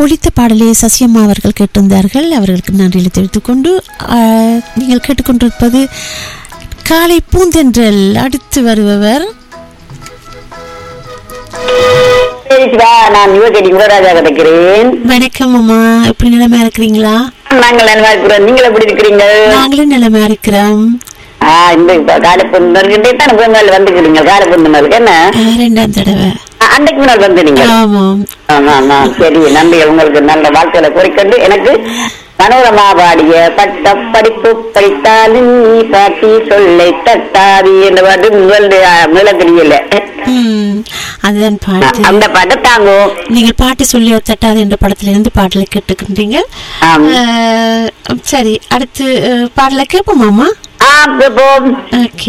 ஒலித்த பாடலை சசியம்மா அவர்கள் கேட்டிருந்தார்கள் அவர்களுக்கு நன்றியை தெரிவித்துக் கொண்டு ஆஹ், நீங்கள் கேட்டுக்கொண்டிருப்பது காலை பூந்தென்றல் அடுத்து வருபவர் சரி சிவா நான் யுவகடி முகராஜா கிடைக்கிறேன் வணக்கம் அம்மா எப்படி நிலைமை இருக்கிறீங்களா நாங்கள் நல்லா இருக்கிறோம் நீங்கள் எப்படி இருக்கிறீங்க நாங்களும் நிலைமை இருக்கிறோம் ஆ இந்த இப்ப காலப்பொந்தர்கிட்டே தான் பொங்கல் வந்துக்கிறீங்க காலப்பொந்தனருக்கு என்ன ஆஹ், ரெண்டாம் தடவை ஆ, அன்னைக்கு முன்னாள் வந்துடுங்க ஆமாம் ஆமா ஆமா சரி நன்றி உங்களுக்கு நல்ல வாழ்க்கையில குறிக்கொண்டு எனக்கு மனோரமா பாடிய பட்ட படிப்பு படித்தாலும் நீ பாட்டி சொல்லை தட்டாதி என்ற பாட்டு முதல் மேல தெரியல ம், அதுதான் பாட்டு அந்த பாட்டை தாங்கும் நீங்கள் பாட்டு சொல்லி தட்டாது என்ற படத்திலிருந்து பாடலை கேட்டுக்கின்றீங்க ஆம். ஆஹ், சரி அடுத்து ஆஹ், பாடலை கேட்போமாமா ஆ போம் ஓகே